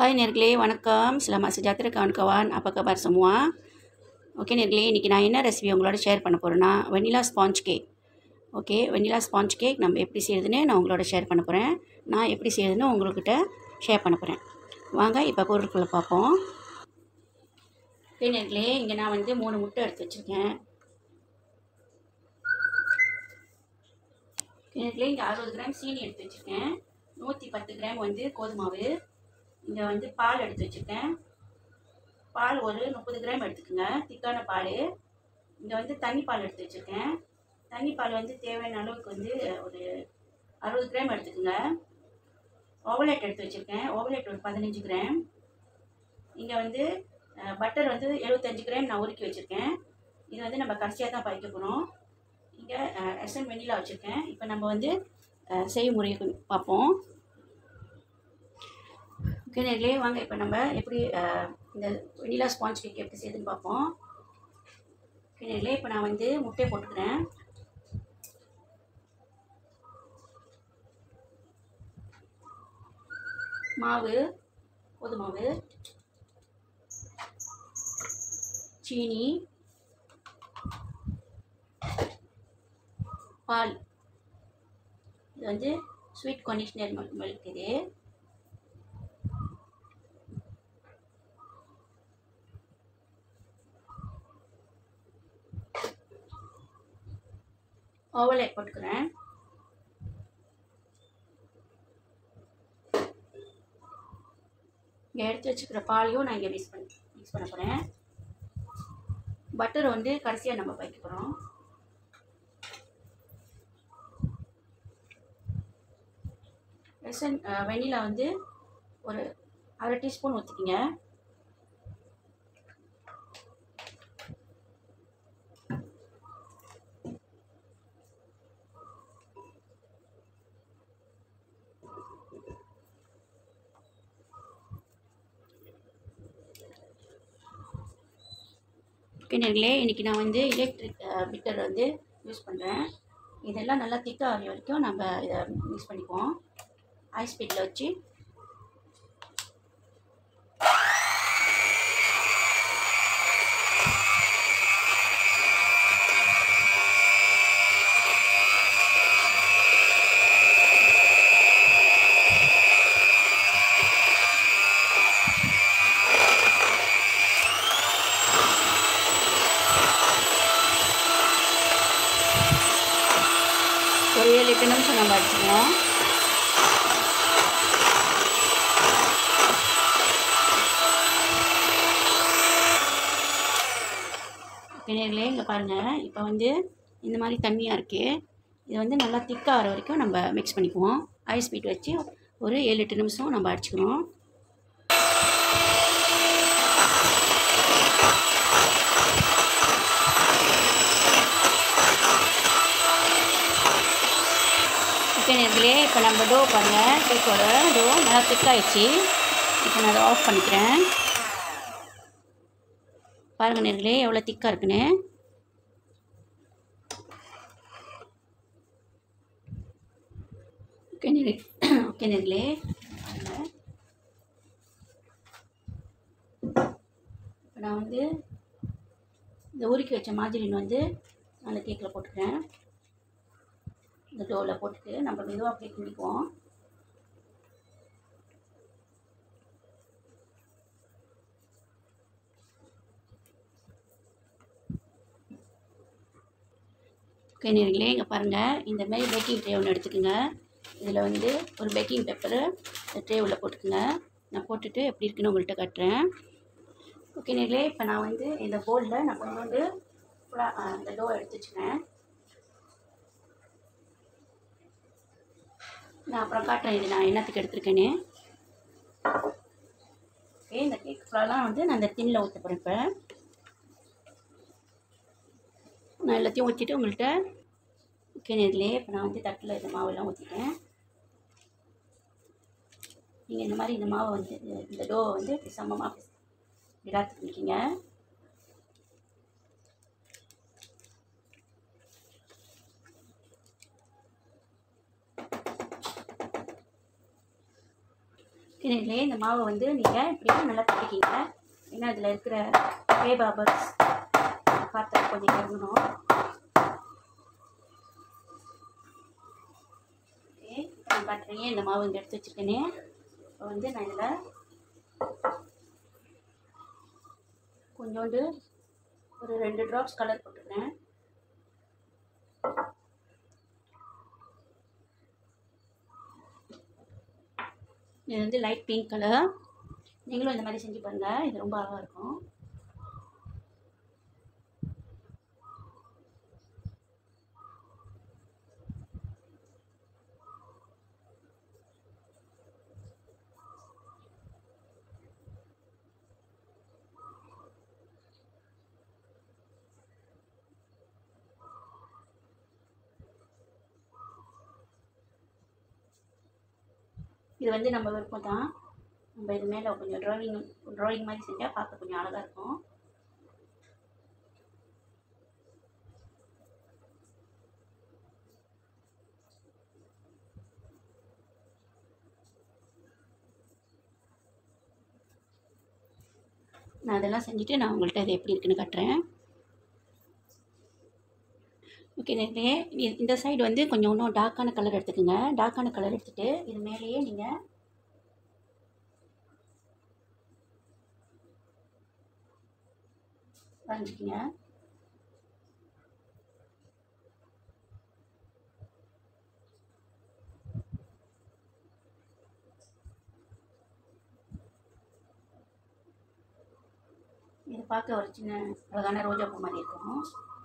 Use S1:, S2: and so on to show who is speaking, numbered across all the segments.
S1: Hai நேர்களே வணக்கம் selamat sejahtera kawan-kawan apa kabar semua okay நேர்களே இன்றைக்கி நான் என்ன ரெசிபி உங்களோட ஷேர் பண்ண போகிறேன்னா vanilla sponge cake okay vanilla sponge cake நம்ம எப்படி செய்யுதுன்னு நான் உங்களோட ஷேர் பண்ண போகிறேன் நான் எப்படி செய்யுதுன்னு உங்கள்கிட்ட ஷேர் பண்ண போகிறேன் வாங்க இப்போ பொருட்களை பார்ப்போம் ஓகே நேர்களே இங்கே நான் வந்து மூணு முட்டை எடுத்து வச்சுருக்கேன் நேர்களே இங்கே அறுபது கிராம் சீனி எடுத்து வச்சுருக்கேன் நூற்றி பத்து கிராம் வந்து கோதுமாவு இங்கே வந்து பால் எடுத்து வச்சுருக்கேன் பால் ஒரு முப்பது கிராம் எடுத்துக்கோங்க திக்கான பால் இங்கே வந்து தண்ணி பால் எடுத்து வச்சுருக்கேன் தண்ணி பால் வந்து தேவையான அளவுக்கு வந்து ஒரு அறுபது கிராம் எடுத்துக்கோங்க ஓவலேட் எடுத்து வச்சுருக்கேன் ஓவலேட் ஒரு பதினஞ்சு கிராம் இங்கே வந்து பட்டர் வந்து எழுபத்தஞ்சு கிராம் நான் உருக்கி வச்சுருக்கேன் இது வந்து நம்ம கடைசியாக தான் பறிக்க போகிறோம் இங்கே எஸ்என் வெண்ணிலா வச்சுருக்கேன் இப்போ நம்ம வந்து அஹ், செய்முறையை கொஞ்சம் பார்ப்போம் ஓகே நேர்களே வாங்க இப்போ நம்ம எப்படி அஹ், இந்த வெண்ணிலா ஸ்பாஞ்ச் கேக் எப்படி செய்யுதுன்னு பார்ப்போம் ஓகே நேர்களே இப்போ நான் வந்து முட்டை போட்டுக்கிறேன் மாவு கோது மாவு சீனி பால் இது வந்து ஸ்வீட் கண்டிஷ்னர் மில்க் இது ஓவலேட் போட்டுக்கிறேன் இங்கே எடுத்து வச்சுக்கிற பாலையும் நான் இங்கே மிக்ஸ் பண்ணி மிக்ஸ் பண்ண போகிறேன் பட்டர் வந்து கடைசியாக நம்ம வைக்க போகிறோம் எசன் வெண்ணிலா வந்து ஒரு அரை டீஸ்பூன் ஊற்றிக்கிங்க ஓகேங்களே இன்றைக்கி நான் வந்து எலக்ட்ரிக் பிட்டர் வந்து யூஸ் பண்ணுறேன் இதெல்லாம் நல்லா திக்காக ஆகிற வரைக்கும் நம்ம இதை மிக்ஸ் பண்ணிக்குவோம் ஹை ஸ்பீடில் வச்சு ஒரு ஏழு எட்டு நிமிஷம் நம்ம அடிச்சுக்குவோம் பிள்ளைகளே இங்கே பாருங்கள் இப்போ வந்து இந்த மாதிரி தண்ணியாக இருக்குது இது வந்து நல்லா திக்காக வர வரைக்கும் நம்ம மிக்ஸ் பண்ணிக்குவோம் ஐஸ் ஸ்பீட் வச்சு ஒரு ஏழு எட்டு நிமிஷம் நம்ம அடிச்சுக்கணும் ஓகே நேர்களே இப்போ நம்ம டோ பாருங்கள் கேக்கோட டோ நல்லா திக்காயிடுச்சு இப்போ நான் அதை ஆஃப் பண்ணிக்கிறேன் பாருங்கள் நேர்களே எவ்வளோ திக்காக இருக்குன்னு ஓகே நேர்களே ஓகே நேர்களே பாருங்கள் இப்போ நான் வந்து இந்த உருக்கி வச்ச மாஜரின் வந்து அந்த கேக்கில் போட்டுக்கிறேன் இந்த டோவில் போட்டுட்டு நம்ம மெதுவாக அப்படியே கிண்டிக்குவோம் ஓகே நேர்களே இங்கே பாருங்கள் இந்த மாதிரி பேக்கிங் ட்ரே ஒன்று எடுத்துக்கோங்க இதில் வந்து ஒரு பேக்கிங் பேப்பரு இந்த ட்ரே உள்ள போட்டுக்கோங்க நான் போட்டுட்டு எப்படி இருக்குன்னு உங்கள்கிட்ட காட்டுறேன் ஓகே நேர்களே இப்போ நான் வந்து இந்த போலில் நான் கொஞ்சோண்டு ஃபுல்லாக அந்த டோ எடுத்து வச்சுக்கிறேன் நான் அப்புறம் காட்டுறேன் இது நான் என்னத்துக்கு எடுத்திருக்கேன்னு ஓகே இந்த கேக் ஃபுல்லாலாம் வந்து நான் இந்த டின்னில் ஊற்ற போகிறேன் இப்போ நான் எல்லாத்தையும் ஊற்றிட்டு உங்கள்கிட்ட ஓகே நேரிலே இப்போ நான் வந்து தட்டில் இந்த மாவெல்லாம் ஊற்றிட்டேன் நீங்கள் இந்த மாதிரி இந்த மாவை வந்து இந்த டோவை வந்து இப்படி சமமாக விடாத்து பண்ணிக்கிங்க கிணறுலே இந்த மாவை வந்து நீங்கள் இப்படியே நல்லா தட்டிக்கிங்க ஏன்னா அதில் இருக்கிற பேபா பக்ஸ் பார்த்து கொஞ்சம் இறங்கணும் ஓகே இப்போ நான் பார்த்துறீங்க இந்த மாவு இங்கே எடுத்து வச்சுருக்கேனே இப்போ வந்து நான் இதில் கொஞ்சோண்டு ஒரு ரெண்டு ட்ராப்ஸ் கலர் போட்டுக்கிறேன் இது வந்து லைட் பிங்க் கலர் நீங்களும் இந்த மாதிரி செஞ்சு பாருங்கள் இது ரொம்ப அழகாக இருக்கும் இது வந்து நம்ம விருப்பம் தான் நம்ம இது மேலே கொஞ்சம் ட்ராயிங் ட்ராயிங் மாதிரி செஞ்சால் பார்க்க கொஞ்சம் அழகாக இருக்கும் நான் அதெல்லாம் செஞ்சுட்டு நான் உங்கள்கிட்ட இது எப்படி இருக்குன்னு காட்டுறேன் ஓகே நேர்களே இ- இந்த சைடு வந்து கொஞ்சம் இன்னும் டார்க்கான கலர் எடுத்துக்கோங்க டார்க்கான கலர் எடுத்துகிட்டு இது மேலேயே நீங்கள் வரைஞ்சிக்கிங்க இது பார்க்க ஒரு சின்ன அழகான ரோஜா பூ மாதிரி இருக்கும்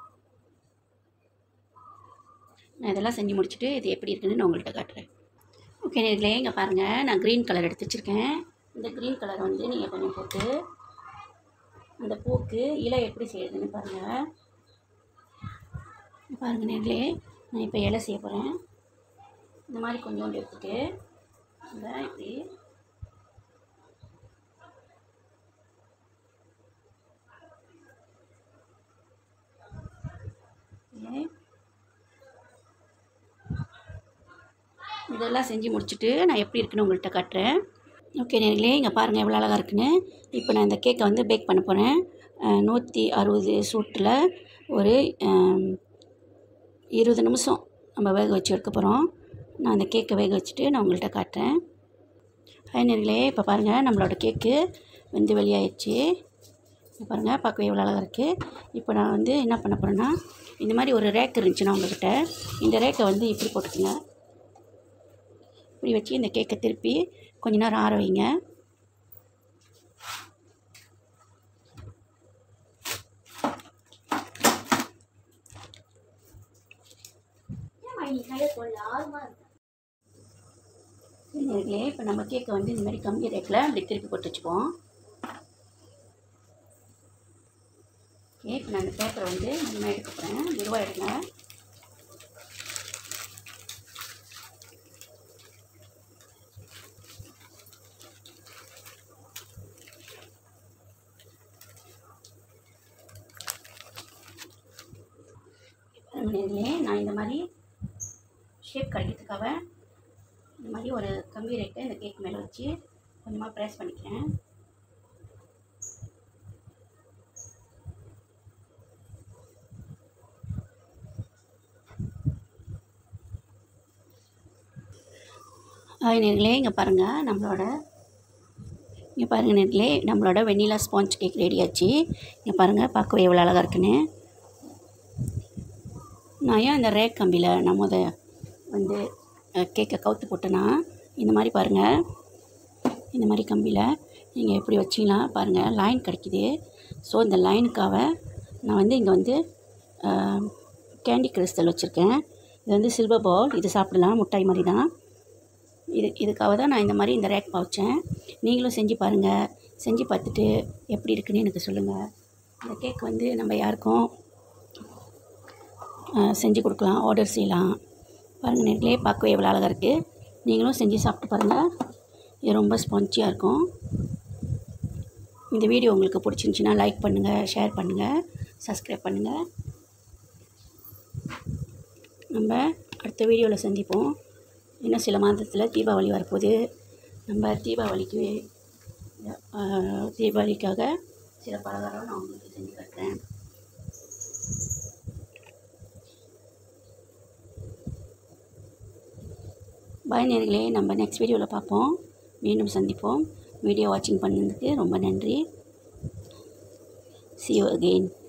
S1: நான் இதெல்லாம் செஞ்சு முடிச்சுட்டு இது எப்படி இருக்குன்னு நான் உங்கள்கிட்ட காட்டுறேன் ஓகே நேர்களே இங்கே பாருங்கள் நான் க்ரீன் கலர் எடுத்து வச்சுருக்கேன் இந்த க்ரீன் கலர் வந்து நீங்கள் கொஞ்சம் போட்டு அந்த பூக்கு இலை எப்படி செய்யுதுன்னு பாருங்கள் பாருங்கள் நேர்களே நான் இப்போ இலை செய்ய போகிறேன் இந்த மாதிரி கொஞ்சோண்டு எடுத்துட்டு இந்த இப்படி ஓகே இதெல்லாம் செஞ்சு முடிச்சுட்டு நான் எப்படி இருக்குன்னு உங்கள்கிட்ட காட்டுறேன் ஓகே நேர்களே இங்கே பாருங்கள் எவ்வளோ அழகாக இருக்குன்னு இப்போ நான் இந்த கேக்கை வந்து பேக் பண்ண போகிறேன் நூற்றி அறுபது சூட்டில் ஒரு அஹ், இருபது நிமிஷம் நம்ம வேக வச்சு எடுக்க போகிறோம் நான் அந்த கேக்கை வேக வச்சுட்டு நான் உங்கள்கிட்ட காட்டுறேன் ஹாய் நேர்களே இப்போ பாருங்கள் நம்மளோட கேக்கு வெந்து வெளியாயிடுச்சு இங்க பாருங்கள் பார்க்கவே எவ்வளோ அழகாக இருக்குது இப்போ நான் வந்து என்ன பண்ண போகிறேன்னா இந்த மாதிரி ஒரு ரேக் இருந்துச்சுன்னா உங்கள்கிட்ட இந்த ரேக்கை வந்து இப்படி போட்டுக்கோங்க இப்படி வச்சு இந்த கேக்கை திருப்பி கொஞ்ச நேரம் ஆற வைங்க நேர்களே இப்போ நம்ம கேக்கை வந்து இந்த மாதிரி கம்மி ரேக்கில் அப்படி திருப்பி போட்டு வச்சுப்போம் ஓகே இப்போ நான் இந்த பேப்பரை வந்து மெதுவாக எடுக்க போகிறேன் மெதுவாக எடுங்க நேர்களே நான் இந்த மாதிரி ஷேப் கிடைக்கிறதுக்காக இந்த மாதிரி ஒரு கம்பி ரேக்கை இந்த கேக் மேலே வச்சு கொஞ்சமாக ப்ரெஸ் பண்ணிக்கிறேன் ஹாய் நேர்களே இங்கே பாருங்கள் நம்மளோட இங்கே பாருங்கள் நேர்களே நம்மளோட வெண்ணிலா ஸ்பாஞ்ச் கேக் ரெடி ஆச்சு இங்கே பாருங்கள் பார்க்கவே எவ்வளோ அழகாக இருக்குன்னு நான் ஏன் இந்த ரேக் கம்பியில் நான் முத வந்து அஹ், கேக்கை கவுத்து போட்டேன்னா இந்த மாதிரி பாருங்கள் இந்த மாதிரி கம்பியில் நீங்கள் எப்படி வச்சிங்கன்னா பாருங்கள் லைன் கிடைக்குது ஸோ இந்த லைனுக்காக நான் வந்து இங்கே வந்து கேண்டி கிறிஸ்டல் வச்சுருக்கேன் இது வந்து சில்வர் பால் இது சாப்பிடலாம் முட்டாய் மாதிரி தான் இது இதுக்காக தான் நான் இந்த மாதிரி இந்த ரேக் வச்சேன் நீங்களும் செஞ்சு பாருங்கள் செஞ்சு பார்த்துட்டு எப்படி இருக்குன்னு எனக்கு சொல்லுங்கள் இந்த கேக் வந்து நம்ம யாருக்கும் அஹ், செஞ்சு கொடுக்கலாம் ஆர்டர் செய்யலாம் பாருங்கள் நேர்களே பார்க்கவே எவ்வளோ அழகாக இருக்குது நீங்களும் செஞ்சு சாப்பிட்டு பாருங்கள் இது ரொம்ப ஸ்பான்ச்சியாக இருக்கும் இந்த வீடியோ உங்களுக்கு பிடிச்சிருந்துச்சின்னா லைக் பண்ணுங்கள் ஷேர் பண்ணுங்கள் சப்ஸ்கிரைப் பண்ணுங்கள் நம்ம அடுத்த வீடியோவில் சந்திப்போம் இன்னும் சில மாதத்தில் தீபாவளி வரப்போகுது நம்ம தீபாவளிக்கு அஹ், தீபாவளிக்காக சில பலகாரம் நான் உங்களுக்கு செஞ்சு காட்டுறேன் பாய் நேர்களே நம்ம நெக்ஸ்ட் வீடியோவில் பார்ப்போம் மீண்டும் சந்திப்போம் வீடியோ வாட்சிங் பண்ணதுக்கு ரொம்ப நன்றி see you again